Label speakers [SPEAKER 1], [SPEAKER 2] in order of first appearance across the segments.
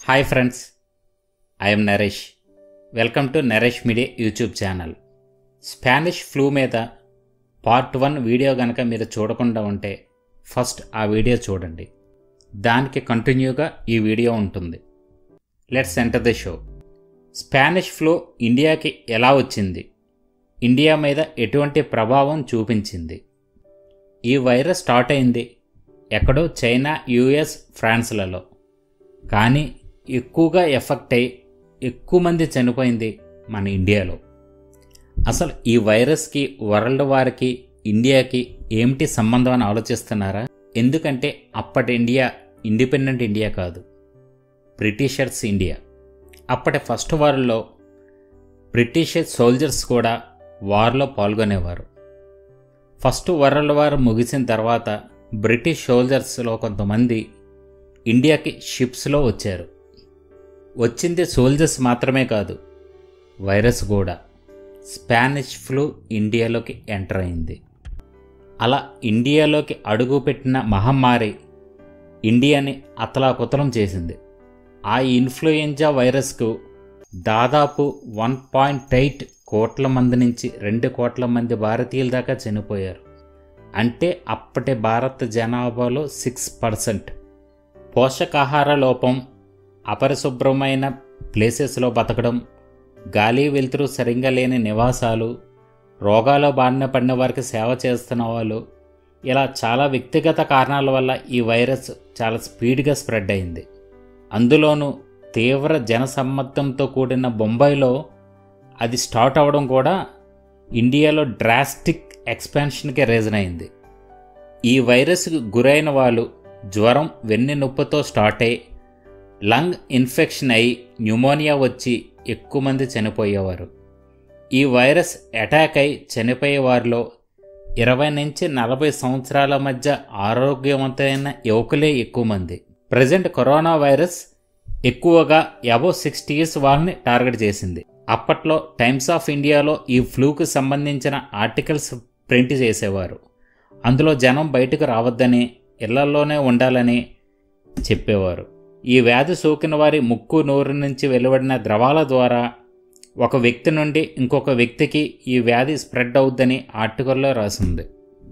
[SPEAKER 1] hi friends I'm Naresh welcome to Naresh media YouTube channel Spanish flu మీద part one video కనుక మీరు చూడకుండా ఉంటే ఫస్ట్ ఆ వీడియో చూడండి దానికి కంటిన్యూగా ఈ వీడియో ఉంటుంది let's enter the show Spanish flu ఇండియాకి ఎలా వచ్చింది ఇండియా మీద ఎటువంటి ప్రభావం చూపించింది ఈ వైరస్ స్టార్ట్ అయింది ఎక్కడో చైనా యుఎస్ ఫ్రాన్స్లలో కానీ ఎక్కువగా ఎఫెక్ట్ అయి ఎక్కువ మంది చనిపోయింది మన ఇండియాలో అసలు ఈ వైరస్కి వరల్డ్ వారికి ఇండియాకి ఏమిటి సంబంధం అని ఆలోచిస్తున్నారా ఎందుకంటే అప్పటి ఇండియా ఇండిపెండెంట్ ఇండియా కాదు బ్రిటిషర్స్ ఇండియా అప్పటి ఫస్ట్ వార్లో బ్రిటిష్ సోల్జర్స్ కూడా వార్లో పాల్గొనేవారు ఫస్ట్ వరల్డ్ వార్ ముగిసిన తర్వాత బ్రిటిష్ సోల్జర్స్లో కొంతమంది ఇండియాకి షిప్స్లో వచ్చారు వచ్చింది సోల్జర్స్ మాత్రమే కాదు వైరస్ కూడా స్పానిష్ ఫ్లూ ఇండియాలోకి ఎంటర్ అయింది అలా ఇండియాలోకి అడుగుపెట్టిన మహమ్మారి ఇండియాని అతలాకుతలం చేసింది ఆ ఇన్ఫ్లుయెంజా వైరస్కు దాదాపు వన్ పాయింట్ ఎయిట్ కోట్ల మంది నుంచి రెండు కోట్ల మంది భారతీయుల దాకా చనిపోయారు అంటే అప్పటి భారత జనాభాలో సిక్స్ పర్సెంట్ పోషకాహార లోపం అపరిశుభ్రమైన ప్లేసెస్లో బతకడం గాలి వెలుతురు సరిగ్గా లేని నివాసాలు రోగాల బారిన పడిన వారికి సేవ చేస్తున్న వాళ్ళు ఇలా చాలా వ్యక్తిగత కారణాల వల్ల ఈ వైరస్ చాలా స్పీడ్గా స్ప్రెడ్ అయింది అందులోనూ తీవ్ర జనసమ్మర్దంతో కూడిన బొంబాయిలో అది స్టార్ట్ అవ్వడం కూడా ఇండియాలో డ్రాస్టిక్ ఎక్స్పాన్షన్కి రీజన్ అయింది ఈ వైరస్కి గురైన వాళ్ళు జ్వరం వెన్నె నొప్పితో స్టార్ట్ అయ్యి లంగ్ ఇన్ఫెక్షన్ అయి న్యూమోనియా వచ్చి ఎక్కువ మంది చనిపోయేవారు ఈ వైరస్ అటాక్ అయి చనిపోయే వారిలో ఇరవై నుంచి నలభై సంవత్సరాల మధ్య ఆరోగ్యవంతమైన యువకులే ఎక్కువ మంది ప్రజెంట్ కరోనా వైరస్ ఎక్కువగా అబో సిక్స్టీ ఇయర్స్ వాళ్ళని టార్గెట్ చేసింది అప్పట్లో టైమ్స్ ఆఫ్ ఇండియాలో ఈ ఫ్లూకు సంబంధించిన ఆర్టికల్స్ ప్రింట్ చేసేవారు అందులో జనం బయటకు రావద్దని ఇళ్లలోనే ఉండాలని చెప్పేవారు ఈ వ్యాధి సోకిన వారి ముక్కు నోరు నుంచి వెలువడిన ద్రవాల ద్వారా ఒక వ్యక్తి నుండి ఇంకొక వ్యక్తికి ఈ వ్యాధి స్ప్రెడ్ అవుద్దని ఆర్టికల్లో రాసింది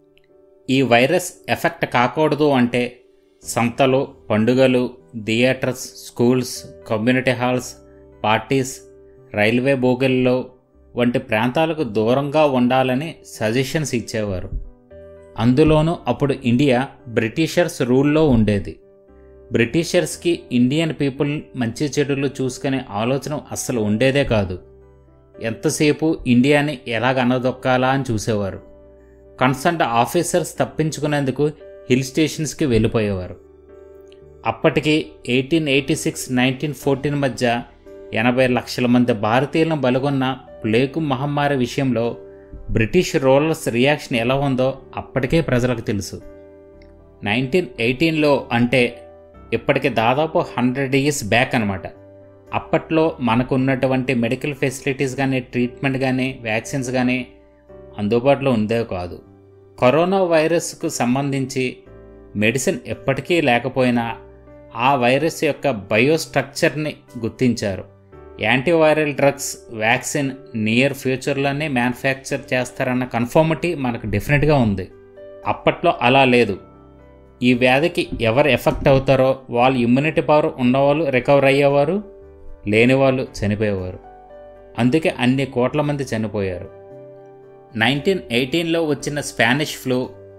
[SPEAKER 1] ఈ వైరస్ ఎఫెక్ట్ కాకూడదు అంటే సంతలు పండుగలు theatres schools community halls parties railway బోగల్లో వంటి ప్రాంతాలకు దూరంగా ఉండాలని సజెషన్స్ ఇచ్చేవారు అందులోనూ అప్పుడు ఇండియా బ్రిటిషర్స్ రూల్లో ఉండేది బ్రిటిషర్స్కి ఇండియన్ పీపుల్ మంచి చెడులు చూసుకునే ఆలోచన అస్సలు ఉండేదే కాదు ఎంతసేపు ఇండియాని ఎలాగ అనదొక్కాలా అని చూసేవారు కన్సర్న్ ఆఫీసర్స్ తప్పించుకునేందుకు హిల్ స్టేషన్స్కి వెళ్ళిపోయేవారు అప్పటికి eighteen eighty six nineteen fourteen మధ్య ఎనభై లక్షల మంది భారతీయులను బలుగొన్న ప్లేగు మహమ్మారి విషయంలో బ్రిటిష్ రూలర్స్ రియాక్షన్ ఎలా ఉందో అప్పటికే ప్రజలకు తెలుసు నైన్టీన్ ఎయిటీన్లో అంటే ఇప్పటికి దాదాపు హండ్రెడ్ ఇయర్స్ బ్యాక్ అనమాట అప్పట్లో మనకు ఉన్నటువంటి మెడికల్ ఫెసిలిటీస్ కానీ ట్రీట్మెంట్ కానీ వ్యాక్సిన్స్ కానీ అందుబాటులో ఉందే కాదు కరోనా వైరస్కు సంబంధించి మెడిసిన్ ఎప్పటికీ లేకపోయినా ఆ వైరస్ యొక్క బయోస్ట్రక్చర్ని గుర్తించారు యాంటీవైరల్ డ్రగ్స్ వ్యాక్సిన్ నియర్ ఫ్యూచర్లోనే మ్యానుఫ్యాక్చర్ చేస్తారన్న కన్ఫర్మిటీ మనకు డెఫినెట్గా ఉంది అప్పట్లో అలా లేదు ఈ వ్యాధికి ఎవరు ఎఫెక్ట్ అవుతారో వాళ్ళు ఇమ్యూనిటీ పవర్ ఉన్నవాళ్ళు రికవర్ అయ్యేవారు లేని వాళ్ళు చనిపోయేవారు అందుకే అన్ని కోట్ల మంది చనిపోయారు నైన్టీన్ ఎయిటీన్లో వచ్చిన స్పానిష్ ఫ్లూ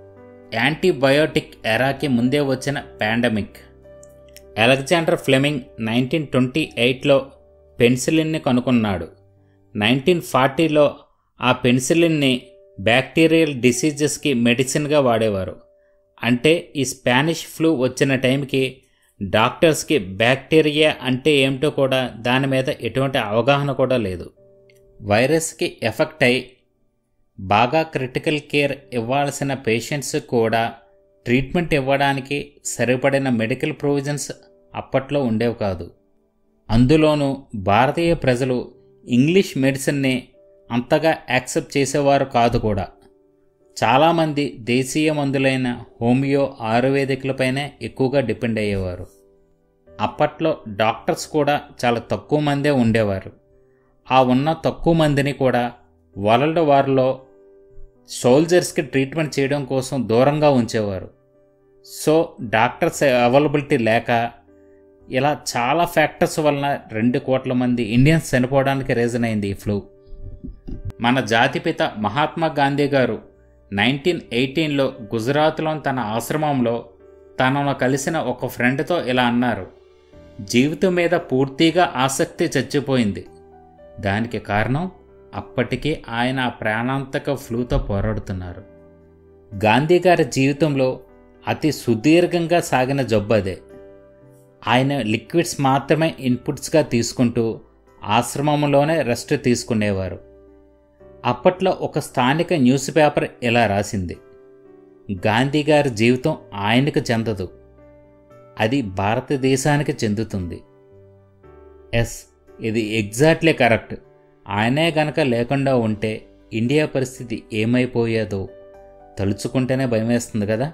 [SPEAKER 1] యాంటీబయోటిక్ ఎరాకి ముందే వచ్చిన pandemic Alexander Fleming nineteen twenty ఎయిట్లో పెన్సిలిన్ని కనుక్కున్నాడు నైన్టీన్ ఫార్టీలో ఆ పెన్సిలిన్ని బ్యాక్టీరియల్ డిసీజెస్కి మెడిసిన్గా వాడేవారు అంటే ఈ స్పానిష్ ఫ్లూ వచ్చిన టైంకి డాక్టర్స్కి బ్యాక్టీరియా అంటే ఏమిటో కూడా దాని మీద ఎటువంటి అవగాహన కూడా లేదు వైరస్కి ఎఫెక్ట్ అయి బాగా క్రిటికల్ కేర్ ఇవ్వాల్సిన పేషెంట్స్ కూడా ట్రీట్మెంట్ ఇవ్వడానికి సరిపడిన మెడికల్ ప్రొవిజన్స్ అప్పట్లో ఉండేవి కాదు అందులోనూ భారతీయ ప్రజలు ఇంగ్లీష్ మెడిసిన్ని అంతగా యాక్సెప్ట్ చేసేవారు కాదు కూడా చాలామంది దేశీయ మందులైన హోమియో ఆయుర్వేదిక్లపైనే ఎక్కువగా డిపెండ్ అయ్యేవారు అప్పట్లో డాక్టర్స్ కూడా చాలా తక్కువ మందే ఉండేవారు ఆ ఉన్న తక్కువ మందిని కూడా వరల్డ్ వార్లో సోల్జర్స్కి ట్రీట్మెంట్ చేయడం కోసం దూరంగా ఉంచేవారు సో డాక్టర్స్ అవైలబిలిటీ లేక ఇలా చాలా ఫ్యాక్టర్స్ వలన రెండు కోట్ల మంది ఇండియన్స్ చనిపోవడానికి రీజన్ అయింది ఈ ఫ్లూ మన జాతిపిత మహాత్మా గాంధీ గారు నైన్టీన్ ఎయిటీన్లో గుజరాత్లోని తన ఆశ్రమంలో తనను కలిసిన ఒక ఫ్రెండ్తో ఇలా అన్నారు జీవితం మీద పూర్తిగా ఆసక్తి చచ్చిపోయింది దానికి కారణం అప్పటికే ఆయన ఆ ప్రాణాంతక ఫ్లూతో పోరాడుతున్నారు గాంధీ గారి జీవితంలో అతి సుదీర్ఘంగా సాగిన జబ్బు అదే ఆయన లిక్విడ్స్ మాత్రమే ఇన్పుట్స్గా తీసుకుంటూ ఆశ్రమంలోనే రెస్ట్ తీసుకునేవారు అప్పట్లో ఒక స్థానిక న్యూస్ పేపర్ ఇలా రాసింది గాంధీ గారి జీవితం ఆయనకు చెందదు అది భారతదేశానికి చెందుతుంది ఎస్ ఇది ఎగ్జాక్ట్లీ కరెక్ట్ ఆయనే గనక లేకుండా ఉంటే ఇండియా పరిస్థితి ఏమైపోయేదో తలుచుకుంటేనే భయమేస్తుంది కదా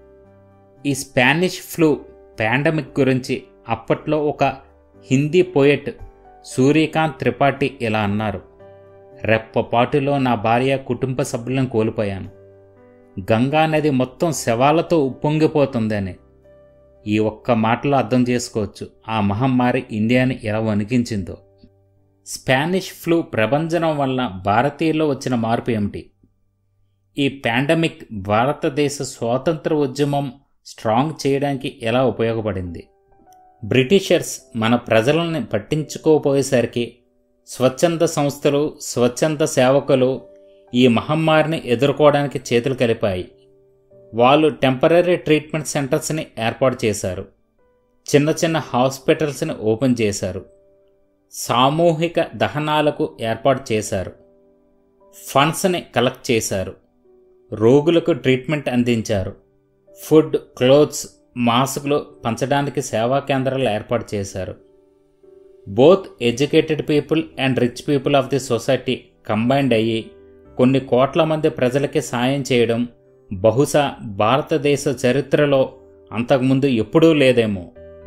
[SPEAKER 1] ఈ స్పానిష్ ఫ్లూ పాండమిక్ గురించి అప్పట్లో ఒక హిందీ పోయెట్ సూర్యకాంత్ త్రిపాఠి ఇలా అన్నారు రెప్పపాటులో నా భార్య కుటుంబ సభ్యులను కోల్పోయాను గంగా నది మొత్తం శవాలతో ఉప్పొంగిపోతుందని ఈ ఒక్క మాటలో అర్థం చేసుకోవచ్చు ఆ మహమ్మారి ఇండియాని ఎలా వణికించిందో స్పానిష్ ఫ్లూ ప్రభంజనం వలన భారతీయుల్లో వచ్చిన మార్పు ఏమిటి ఈ పాండమిక్ భారతదేశ స్వాతంత్ర ఉద్యమం స్ట్రాంగ్ చేయడానికి ఎలా ఉపయోగపడింది బ్రిటిషర్స్ మన ప్రజలని పట్టించుకోపోయేసరికి స్వచ్ఛంద సంస్థలు స్వచ్ఛంద సేవకులు ఈ మహమ్మారిని ఎదుర్కోవడానికి చేతులు కలిపాయి వాళ్ళు టెంపరీ ట్రీట్మెంట్ సెంటర్స్ని ఏర్పాటు చేశారు చిన్న చిన్న హాస్పిటల్స్ని ఓపెన్ చేశారు సామూహిక దహనాలకు ఏర్పాటు చేశారు ఫండ్స్ని కలెక్ట్ చేశారు రోగులకు ట్రీట్మెంట్ అందించారు ఫుడ్ క్లోత్స్ మాస్కులు పంచడానికి సేవా కేంద్రాలు ఏర్పాటు చేశారు both educated people and rich people of the society combined అయ్యి కొన్ని కోట్ల మంది ప్రజలకి సాయం చేయడం బహుశా భారతదేశ చరిత్రలో అంతకుముందు ఎప్పుడూ లేదేమో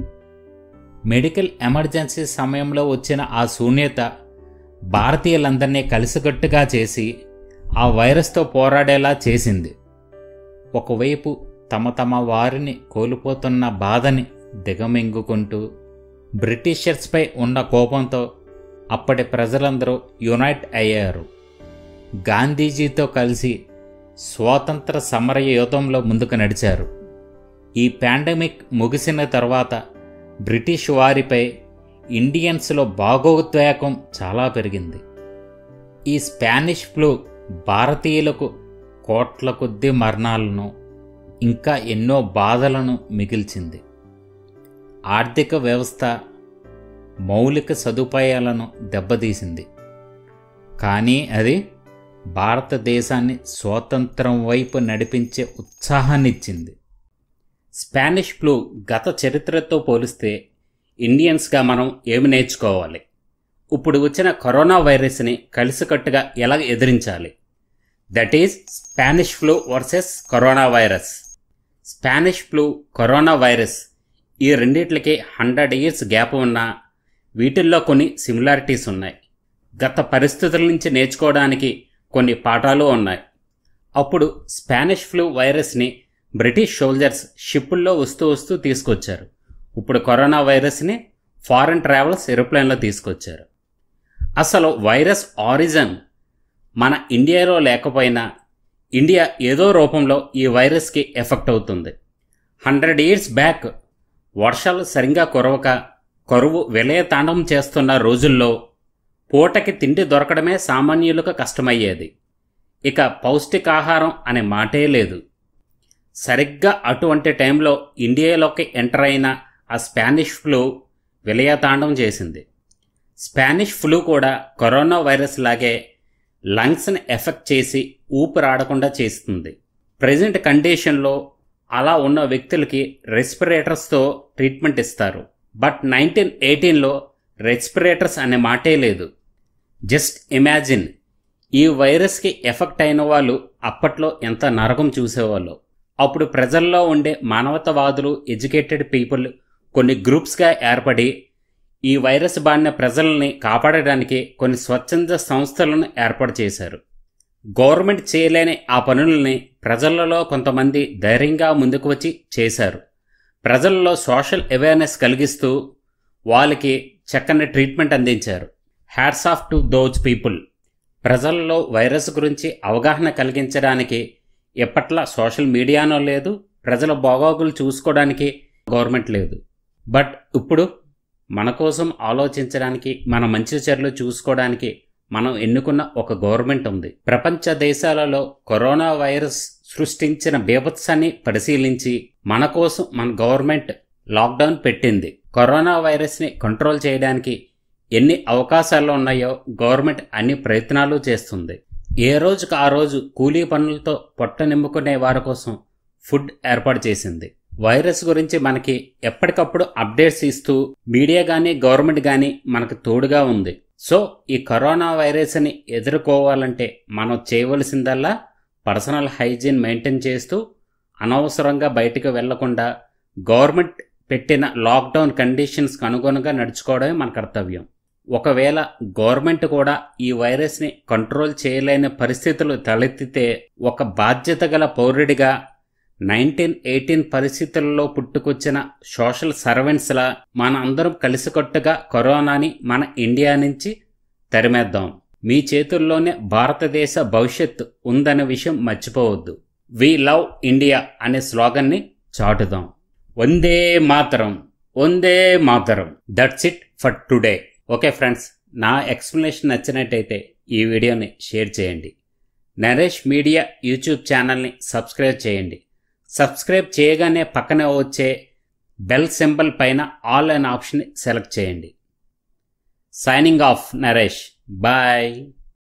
[SPEAKER 1] మెడికల్ ఎమర్జెన్సీ సమయంలో వచ్చిన ఆ శూన్యత భారతీయులందరినీ కలిసికట్టుగా చేసి ఆ వైరస్తో పోరాడేలా చేసింది ఒకవైపు తమ తమ వారిని కోల్పోతున్న బాధని దిగమింగుకుంటూ బ్రిటిషర్స్పై ఉన్న కోపంతో అప్పటి ప్రజలందరూ యునైట్ అయ్యారు గాంధీజీతో కలిసి స్వాతంత్ర సమర యుద్ధంలో ముందుకు నడిచారు ఈ పాండమిక్ ముగిసిన తర్వాత బ్రిటిష్ వారిపై ఇండియన్స్లో భాగోద్వేగం చాలా పెరిగింది ఈ స్పానిష్ ఫ్లూ భారతీయులకు కోట్ల కొద్ది మరణాలను ఇంకా ఎన్నో బాధలను మిగిల్చింది ఆర్థిక వ్యవస్థ మౌలిక సదుపాయాలను దెబ్బతీసింది కానీ అది భారతదేశాన్ని స్వాతంత్రం వైపు నడిపించే ఉత్సాహాన్నిచ్చింది స్పానిష్ ఫ్లూ గత చరిత్రతో పోలిస్తే ఇండియన్స్గా మనం ఏమి నేర్చుకోవాలి ఇప్పుడు వచ్చిన కరోనా వైరస్ని కలిసికట్టుగా ఎలా ఎదిరించాలి that is Spanish flu versus corona virus Spanish flu corona virus ఈ రెండిట్లకి హండ్రెడ్ ఇయర్స్ గ్యాప్ ఉన్నా వీటిల్లో కొన్ని సిమిలారిటీస్ ఉన్నాయి గత పరిస్థితుల నుంచి నేర్చుకోవడానికి కొన్ని పాఠాలు ఉన్నాయి అప్పుడు స్పానిష్ ఫ్లూ వైరస్ని బ్రిటిష్ సోల్జర్స్ షిప్పుల్లో వస్తూ వస్తూ తీసుకొచ్చారు ఇప్పుడు కరోనా వైరస్ని ఫారెన్ ట్రావెల్స్ ఏరోప్లేన్లో తీసుకొచ్చారు అసలు వైరస్ ఆరిజన్ మన ఇండియాలో లేకపోయినా ఇండియా ఏదో రూపంలో ఈ వైరస్కి ఎఫెక్ట్ అవుతుంది హండ్రెడ్ ఇయర్స్ బ్యాక్ వర్షాలు సరిగా కురవక కరువు విలయతాండం చేస్తున్న రోజుల్లో పూటకి తిండి దొరకడమే సామాన్యులకు కష్టమయ్యేది ఇక పౌష్టికాహారం అనే మాటే లేదు సరిగ్గా అటువంటి టైంలో ఇండియాలోకి ఎంటర్ అయిన ఆ స్పానిష్ ఫ్లూ విలయతాండం చేసింది స్పానిష్ ఫ్లూ కూడా కరోనా వైరస్ లాగే లంగ్స్ని ఎఫెక్ట్ చేసి ఊపిరాడకుండా చేస్తుంది ప్రజెంట్ కండిషన్లో అలా ఉన్న వ్యక్తులకి రెస్పిరేటర్స్తో ట్రీట్మెంట్ ఇస్తారు బట్ నైన్టీన్ ఎయిటీన్లో రెస్పిరేటర్స్ అనే మాటే లేదు జస్ట్ ఇమాజిన్ ఈ వైరస్కి ఎఫెక్ట్ అయిన వాళ్ళు అప్పట్లో ఎంత నరకం చూసేవాళ్ళు అప్పుడు ప్రజల్లో ఉండే మానవతావాదులు ఎడ్యుకేటెడ్ పీపుల్ కొన్ని గ్రూప్స్గా ఏర్పడి ఈ వైరస్ బారిన ప్రజల్ని కాపాడడానికి కొన్ని స్వచ్ఛంద సంస్థలను ఏర్పాటు చేశారు గవర్నమెంట్ చేయలేని ఆ పనుల్ని ప్రజలలో కొంతమంది ధైర్యంగా ముందుకు వచ్చి చేశారు ప్రజల్లో సోషల్ అవేర్నెస్ కలిగిస్తూ వాళ్ళకి చక్కని ట్రీట్మెంట్ అందించారు hats off to those people ప్రజల్లో వైరస్ గురించి అవగాహన కలిగించడానికి ఎప్పట్లా సోషల్ మీడియానో లేదు ప్రజల బాగోగులు చూసుకోవడానికి గవర్నమెంట్ లేదు బట్ ఇప్పుడు మన కోసం ఆలోచించడానికి మన మంచి చర్యలు చూసుకోవడానికి మనం ఎన్నుకున్న ఒక గవర్నమెంట్ ఉంది ప్రపంచ దేశాలలో కరోనా వైరస్ సృష్టించిన బీభత్సాన్ని పరిశీలించి మన కోసం మన గవర్నమెంట్ లాక్డౌన్ పెట్టింది కరోనా వైరస్ని కంట్రోల్ చేయడానికి ఎన్ని అవకాశాలు ఉన్నాయో గవర్నమెంట్ అన్ని ప్రయత్నాలు చేస్తుంది ఏ రోజుకు ఆ రోజు కూలీ పనులతో పొట్ట నింపుకునే వారి కోసం ఫుడ్ ఏర్పాటు చేసింది వైరస్ గురించి మనకి ఎప్పటికప్పుడు అప్డేట్స్ ఇస్తూ మీడియా కానీ గవర్నమెంట్ కానీ మనకు తోడుగా ఉంది సో ఈ కరోనా వైరస్ని ఎదుర్కోవాలంటే మనం చేయవలసిందల్లా పర్సనల్ హైజీన్ మెయింటైన్ చేస్తూ అనవసరంగా బయటకు వెళ్లకుండా గవర్నమెంట్ పెట్టిన లాక్డౌన్ కండిషన్స్కి అనుగుణంగా నడుచుకోవడమే మన కర్తవ్యం ఒకవేళ గవర్నమెంట్ కూడా ఈ వైరస్ని కంట్రోల్ చేయలేని పరిస్థితులు తలెత్తితే ఒక బాధ్యత గల పౌరుడిగా నైన్టీన్ ఎయిటీన్ పరిస్థితుల్లో పుట్టుకొచ్చిన సోషల్ సర్వెంట్స్లా మన అందరం కలిసికట్టుగా కరోనాని మన ఇండియా నుంచి తరిమేద్దాం మీ చేతుల్లోనే భారతదేశ భవిష్యత్తు ఉందనే విషయం మర్చిపోవద్దు వి లవ్ ఇండియా అనే స్లోగన్ని చాటుదాం Vande Mataram Vande Mataram that's it for today okay friends నా ఎక్స్ప్లెనేషన్ నచ్చినట్టయితే ఈ వీడియోని షేర్ చేయండి నరేష్ మీడియా యూట్యూబ్ ఛానల్ని సబ్స్క్రైబ్ చేయండి సబ్స్క్రైబ్ చేయగానే పక్కనే వచ్చే బెల్ సింబల్ పైన ఆల్ అనే ఆప్షన్ సెలెక్ట్ చేయండి సైనింగ్ ఆఫ్ నరేష్ బాయ్